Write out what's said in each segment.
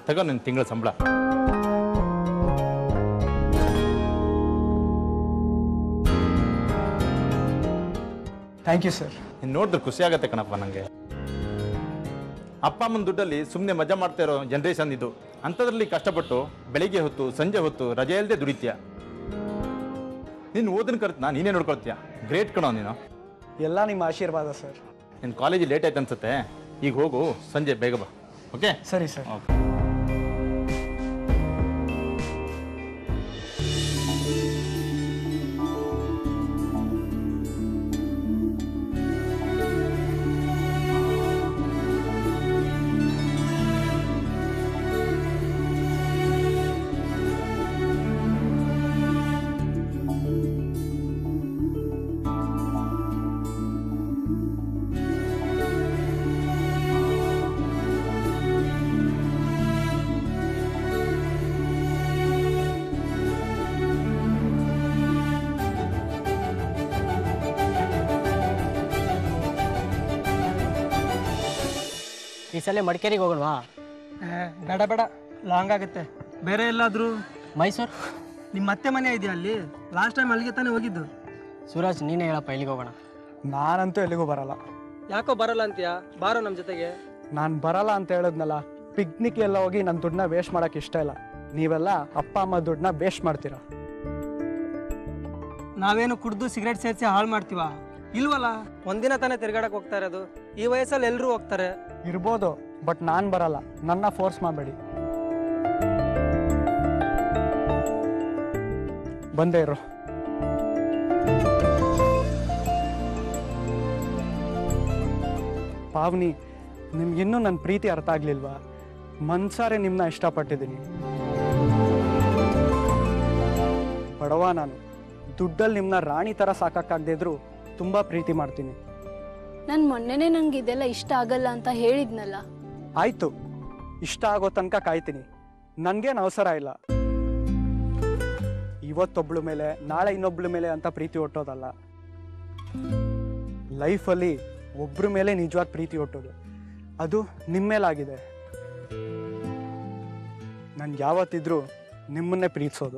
ತಗೋ ನಿನ್ನ ತಿಂಗಳ ಸಂಬಳ ಥ್ಯಾಂಕ್ ಯು ಸರ್ ನೀನು ನೋಡಿದ್ರೆ ಖುಷಿ ಆಗತ್ತೆ ಕಣಪ್ಪ ನನಗೆ ಅಪ್ಪ ಅಮ್ಮನ ದುಡ್ಡಲ್ಲಿ ಸುಮ್ಮನೆ ಮಜಾ ಮಾಡ್ತಾ ಇರೋ ಜನ್ರೇಷನ್ ಇದು ಅಂಥದ್ರಲ್ಲಿ ಕಷ್ಟಪಟ್ಟು ಬೆಳಿಗ್ಗೆ ಹೊತ್ತು ಸಂಜೆ ಹೊತ್ತು ರಜೆ ಇಲ್ಲದೆ ದುಡಿತೀಯ ನೀನು ಓದನ ಕರ್ತನ ನೀನೇ ನೋಡ್ಕೊಳ್ತೀಯ ಗ್ರೇಟ್ ಕಣೋ ನೀನು ಎಲ್ಲ ನಿಮ್ಮ ಆಶೀರ್ವಾದ ಸರ್ ನಿನ್ನ ಕಾಲೇಜ್ ಲೇಟ್ ಆಯ್ತು ಅನ್ಸುತ್ತೆ ಈಗ ಹೋಗು ಸಂಜೆ ಬೇಗ ಬಾ ಓಕೆ ಸರಿ ಸರ್ ಈ ಸಲ ಮಡಿಕೇರಿಗೆ ಹೋಗೋಣವಾ ಬೇಡ ಬೇಡ ಲಾಂಗ್ ಆಗುತ್ತೆ ಬೇರೆ ಎಲ್ಲಾದರೂ ಮೈಸೂರು ನಿಮ್ಮ ಅತ್ತೆ ಮನೆ ಇದೆಯಾ ಅಲ್ಲಿ ಲಾಸ್ಟ್ ಟೈಮ್ ಅಲ್ಲಿಗೆ ತಾನೇ ಹೋಗಿದ್ದು ಸೂರಜ್ ನೀನೇ ಹೇಳಪ್ಪ ಇಲ್ಲಿಗೆ ಹೋಗೋಣ ನಾನಂತೂ ಎಲ್ಲಿಗೂ ಬರಲ್ಲ ಯಾಕೋ ಬರಲ್ಲ ಅಂತೀಯಾ ಬಾರೋ ನಮ್ಮ ಜೊತೆಗೆ ನಾನು ಬರಲ್ಲ ಅಂತ ಹೇಳಿದ್ನಲ್ಲ ಪಿಕ್ನಿಕ್ ಎಲ್ಲ ಹೋಗಿ ನನ್ನ ದುಡ್ಡನ್ನ ವೇಸ್ಟ್ ಮಾಡೋಕೆ ಇಷ್ಟ ಇಲ್ಲ ನೀವೆಲ್ಲ ಅಪ್ಪ ಅಮ್ಮ ದುಡ್ಡನ್ನ ವೇಸ್ಟ್ ಮಾಡ್ತೀರಾ ನಾವೇನು ಕುಡ್ದು ಸಿಗರೇಟ್ ಸೇರಿಸಿ ಹಾಳು ಮಾಡ್ತೀವ ಇಲ್ವಲ್ಲ ಒಂದಿನ ತಾನೇ ತಿರ್ಗಾಡಕ್ ಹೋಗ್ತಾ ಇರೋದು ಈ ವಯಸ್ಸಲ್ಲಿ ಎಲ್ಲರೂ ಹೋಗ್ತಾರೆ ಇರ್ಬೋದು ಬಟ್ ನಾನು ಬರಲ್ಲ ನನ್ನ ಫೋರ್ಸ್ ಮಾಡಬೇಡಿ ಬಂದೇ ಇರು ಪಾವ್ನಿ ನಿಮ್ಗಿನ್ನೂ ನನ್ನ ಪ್ರೀತಿ ಅರ್ಥ ಆಗ್ಲಿಲ್ವಾ ಮನ್ಸಾರೆ ನಿಮ್ಮನ್ನ ಇಷ್ಟಪಟ್ಟಿದ್ದೀನಿ ಬಡವ ನಾನು ದುಡ್ಡಲ್ಲಿ ನಿಮ್ಮನ್ನ ರಾಣಿ ಥರ ಸಾಕಾಗದೇ ಇದ್ರು ತುಂಬ ಪ್ರೀತಿ ಮಾಡ್ತೀನಿ ನಾನು ಮೊನ್ನೆನೇ ನಂಗೆ ಇದೆಲ್ಲ ಇಷ್ಟ ಆಗಲ್ಲ ಅಂತ ಹೇಳಿದ್ನಲ್ಲ ಆಯ್ತು ಇಷ್ಟ ಆಗೋ ತನಕ ಕಾಯ್ತೀನಿ ನನ್ಗೇನು ಅವಸರ ಇಲ್ಲ ಇವತ್ತೊಬ್ಳ ಮೇಲೆ ನಾಳೆ ಇನ್ನೊಬ್ಳ ಮೇಲೆ ಅಂತ ಪ್ರೀತಿ ಹೊಟ್ಟೋದಲ್ಲ ಲೈಫಲ್ಲಿ ಒಬ್ರ ಮೇಲೆ ನಿಜವಾದ ಪ್ರೀತಿ ಹೊಟ್ಟೋದು ಅದು ನಿಮ್ಮ ಮೇಲಾಗಿದೆ ನಾನು ಯಾವತ್ತಿದ್ರೂ ನಿಮ್ಮನ್ನೇ ಪ್ರೀತಿಸೋದು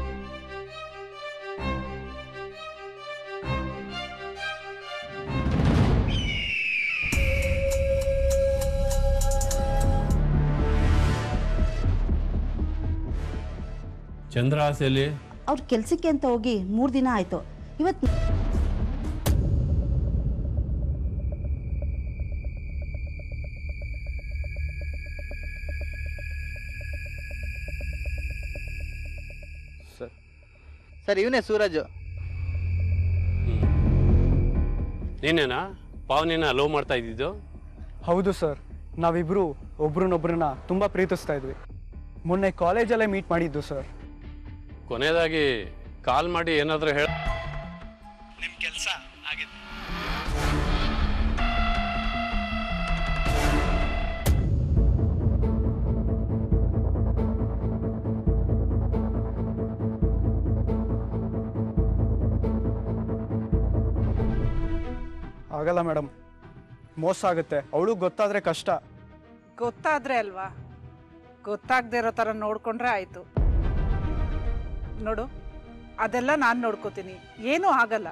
ಚಂದ್ರ ಆಸೆಯಲ್ಲಿ ಅವ್ರ ಕೆಲ್ಸಕ್ಕೆ ಅಂತ ಹೋಗಿ ಮೂರು ದಿನ ಆಯ್ತು ಇವತ್ತು ಸರ್ ಸರ್ ಇವನೇ ಸೂರಜ್ ನೀನೇನಾ ಪಾವನಿನ ಲವ್ ಮಾಡ್ತಾ ಇದ್ದಿದ್ದು ಹೌದು ಸರ್ ನಾವಿಬ್ರು ಒಬ್ರನ್ನೊಬ್ರನ್ನ ತುಂಬ ಪ್ರೀತಿಸ್ತಾ ಇದ್ವಿ ಮೊನ್ನೆ ಕಾಲೇಜಲ್ಲೇ ಮೀಟ್ ಮಾಡಿದ್ದು ಸರ್ ಕೊನೆಯದಾಗಿ ಕಾಲ್ ಮಾಡಿ ಏನಾದರೂ ಹೇಳ ನಿಮ್ಮ ಕೆಲಸ ಆಗಿದೆ ಆಗಲ್ಲ ಮೇಡಮ್ ಮೋಸ ಆಗುತ್ತೆ ಅವಳು ಗೊತ್ತಾದ್ರೆ ಕಷ್ಟ ಗೊತ್ತಾದ್ರೆ ಅಲ್ವಾ ಗೊತ್ತಾಗದೆ ಇರೋ ಥರ ನೋಡ್ಕೊಂಡ್ರೆ ಆಯಿತು ನೋಡು ಅದೆಲ್ಲ ನಾನು ನೋಡ್ಕೋತೀನಿ ಏನೂ ಆಗಲ್ಲ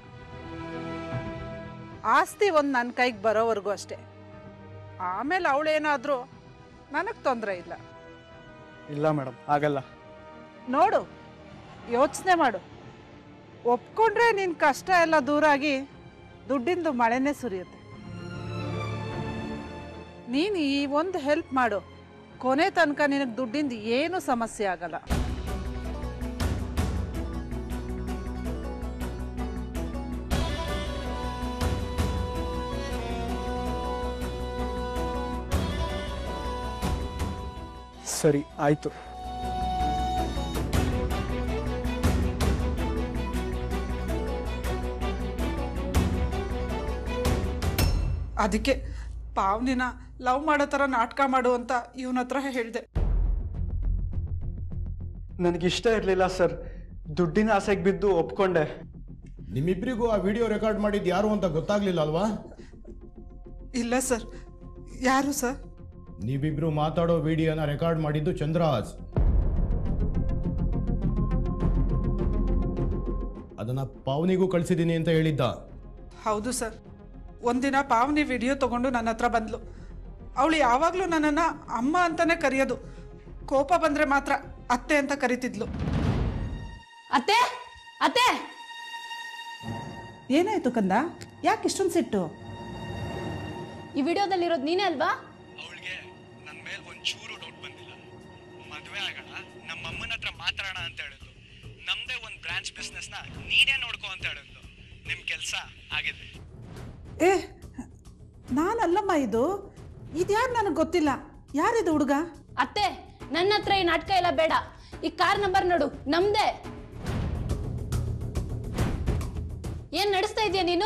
ಆಸ್ತಿ ಒಂದು ನನ್ನ ಕೈಗೆ ಬರೋವರೆಗೂ ಅಷ್ಟೇ ಆಮೇಲೆ ಅವಳೇನಾದರೂ ನನಗೆ ತೊಂದರೆ ಇಲ್ಲ ಇಲ್ಲ ಮೇಡಮ್ ಆಗಲ್ಲ ನೋಡು ಯೋಚನೆ ಮಾಡು ಒಪ್ಕೊಂಡ್ರೆ ನಿನ್ನ ಕಷ್ಟ ಎಲ್ಲ ದೂರಾಗಿ ದುಡ್ಡಿಂದು ಮಳೆನೇ ಸುರಿಯುತ್ತೆ ನೀನು ಈ ಒಂದು ಹೆಲ್ಪ್ ಮಾಡು ಕೊನೆ ತನಕ ನಿನಗೆ ದುಡ್ಡಿಂದ ಏನೂ ಸಮಸ್ಯೆ ಆಗಲ್ಲ ಸರಿ ಆಯ್ತು ಅದಕ್ಕೆ ಪಾವನಿನ ಲವ್ ಮಾಡೋ ಥರ ನಾಟಕ ಮಾಡು ಅಂತ ಇವನ ಹತ್ರ ಹೇಳಿದೆ ನನಗಿಷ್ಟ ಇರಲಿಲ್ಲ ಸರ್ ದುಡ್ಡಿನ ಆಸೆಗೆ ಬಿದ್ದು ಒಪ್ಕೊಂಡೆ ನಿಮ್ಮಿಬ್ಬರಿಗೂ ಆ ವಿಡಿಯೋ ರೆಕಾರ್ಡ್ ಮಾಡಿದ್ದು ಯಾರು ಅಂತ ಗೊತ್ತಾಗ್ಲಿಲ್ಲ ಅಲ್ವಾ ಇಲ್ಲ ಸರ್ ಯಾರು ಸರ್ ನೀವಿಬ್ರು ಮಾತಾಡೋ ವಿಡಿಯೋನ ರೆಕಾರ್ಡ್ ಮಾಡಿದ್ದು ಚಂದ್ರರಾಜ್ ಅದನ್ನ ಪಾವನಿಗೂ ಕಳಿಸಿದ್ದೀನಿ ಅಂತ ಹೇಳಿದ್ದ ಹೌದು ಸರ್ ಒಂದಿನ ಪಾವನಿ ವಿಡಿಯೋ ತಗೊಂಡು ನನ್ನ ಹತ್ರ ಬಂದ್ಲು ಅವಳು ಯಾವಾಗಲೂ ನನ್ನನ್ನು ಅಮ್ಮ ಅಂತಾನೆ ಕರೆಯೋದು ಕೋಪ ಬಂದರೆ ಮಾತ್ರ ಅತ್ತೆ ಅಂತ ಕರಿತಿದ್ಲು ಅತ್ತೆ ಅತ್ತೆ ಏನಾಯ್ತು ಕಂದ ಯಾಕೆ ಇಷ್ಟೊಂದು ಸಿಟ್ಟು ಈ ವಿಡಿಯೋದಲ್ಲಿರೋದು ನೀನೇ ಅಲ್ವಾ ಅವಳಿಗೆ ನನ್ನ ಮೇಲೆ ಒಂದು ಚೂರು ಡೌಟ್ ಬಂದಿಲ್ಲ ಮದುವೆ ಆಗೋಣ ನಮ್ಮ ಅಮ್ಮನ ಹತ್ರ ಮಾತಾಡೋಣ ಅಂತ ಹೇಳಿದ್ಲು ನಮ್ಮದೇ ಒಂದು ಬ್ರಾಂಚ್ ಬಿಸ್ನೆಸ್ನ ನೀನೇ ನೋಡ್ಕೋ ಅಂತ ಹೇಳಿದ್ಲು ನಿಮ್ಮ ಕೆಲಸ ಆಗಿದೆ ಏ ನಾನಲ್ಲಮ್ಮ ಇದು ಇದ್ಯಾರು ನನಗೆ ಗೊತ್ತಿಲ್ಲ ಯಾರಿದು ಹುಡುಗ ಅತ್ತೆ ನನ್ನ ಹತ್ರ ಈ ನಾಟಕ ಎಲ್ಲ ಬೇಡ ಈ ಕಾರ್ ನಂಬರ್ ನೋಡು ನಮ್ದೇ ಏನ್ ನಡೆಸ್ತಾ ಇದೀಯ ನೀನು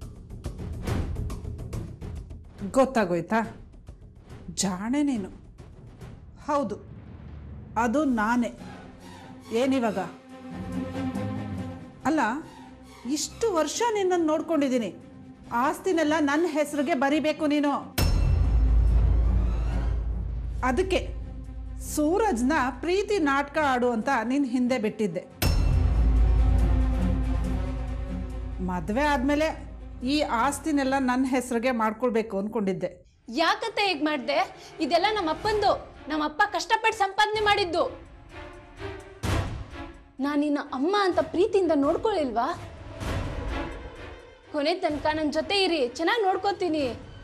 ಗೊತ್ತಾಗೋಯ್ತಾ ಜಾಣೆ ನೀನು ಹೌದು ಅದು ನಾನೇ ಏನಿವಾಗ ಅಲ್ಲ ಇಷ್ಟು ವರ್ಷ ನಿನ್ನನ್ನು ನೋಡ್ಕೊಂಡಿದ್ದೀನಿ ಆಸ್ತಿನೆಲ್ಲ ನನ್ನ ಹೆಸರಿಗೆ ಬರಿಬೇಕು ನೀನು ಅದಕ್ಕೆ ಸೂರಜ್ನ ಪ್ರೀತಿ ನಾಟಕ ಆಡು ಅಂತ ನೀನು ಹಿಂದೆ ಬಿಟ್ಟಿದ್ದೆ ಮದುವೆ ಆದಮೇಲೆ ಈ ಆಸ್ತಿನೆಲ್ಲ ನನ್ನ ಹೆಸರಿಗೆ ಮಾಡ್ಕೊಳ್ಬೇಕು ಅಂದ್ಕೊಂಡಿದ್ದೆ ಯಾಕತ್ತೆ ಹೇಗ್ ಮಾಡ್ದೆ ಇದೆಲ್ಲ ನಮ್ಮ ಅಪ್ಪಂದು ನಮ್ಮ ಅಪ್ಪ ಕಷ್ಟಪಟ್ಟು ಸಂಪಾದನೆ ಮಾಡಿದ್ದು ನಾನು ನಿನ್ನ ಅಮ್ಮ ಅಂತ ಪ್ರೀತಿಯಿಂದ ನೋಡ್ಕೊಳ್ಳಿಲ್ವಾ ಕೊನೆ ತನಕ ನನ್ನ ಜೊತೆ ಇರಿ ಚೆನ್ನಾಗಿ ನೋಡ್ಕೋತೀನಿ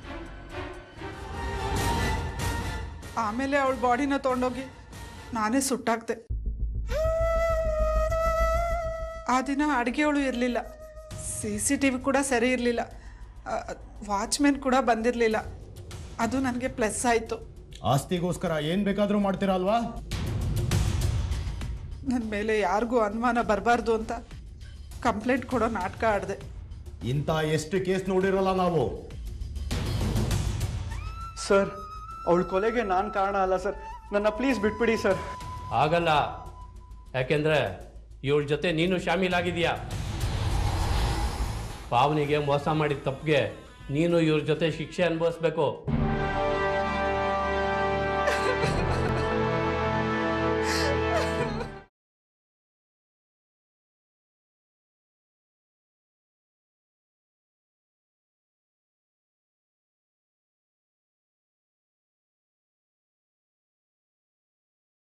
ಆಮೇಲೆ ಅವಳ ಬಾಡಿನ ತೊಗೊಂಡೋಗಿ ನಾನೇ ಸುಟ್ಟಾಕ್ತೆ ಆ ದಿನ ಅಡುಗೆಯವಳು ಇರಲಿಲ್ಲ ಸಿ ಸಿ ಟಿ ವಿ ಕೂಡ ಸರಿ ಇರಲಿಲ್ಲ ವಾಚ್ಮೆನ್ ಕೂಡ ಬಂದಿರಲಿಲ್ಲ ಅದು ನನಗೆ ಪ್ಲಸ್ ಆಯಿತು ಆಸ್ತಿಗೋಸ್ಕರ ಏನ್ ಬೇಕಾದ್ರೂ ಮಾಡ್ತೀರಾ ಅಲ್ವಾ ನನ್ನ ಮೇಲೆ ಯಾರಿಗೂ ಅನುಮಾನ ಬರಬಾರ್ದು ಅಂತ ಕಂಪ್ಲೇಂಟ್ ಕೊಡೋ ನಾಟಕ ಆಡಿದೆ ಇಂಥ ಎಷ್ಟು ಕೇಸ್ ನೋಡಿರಲ್ಲ ನಾವು ಸರ್ ಅವಳ ಕೊಲೆಗೆ ನಾನು ಕಾರಣ ಅಲ್ಲ ಸರ್ ನನ್ನ ಪ್ಲೀಸ್ ಬಿಟ್ಬಿಡಿ ಸರ್ ಆಗಲ್ಲ ಯಾಕೆಂದ್ರೆ ಇವಳ ಜೊತೆ ನೀನು ಶಾಮೀಲಾಗಿದೆಯಾ ಪಾವನಿಗೆ ಮೋಸ ಮಾಡಿದ ತಪ್ಪಿಗೆ ನೀನು ಇವ್ರ ಜೊತೆ ಶಿಕ್ಷೆ ಅನುಭವಿಸ್ಬೇಕು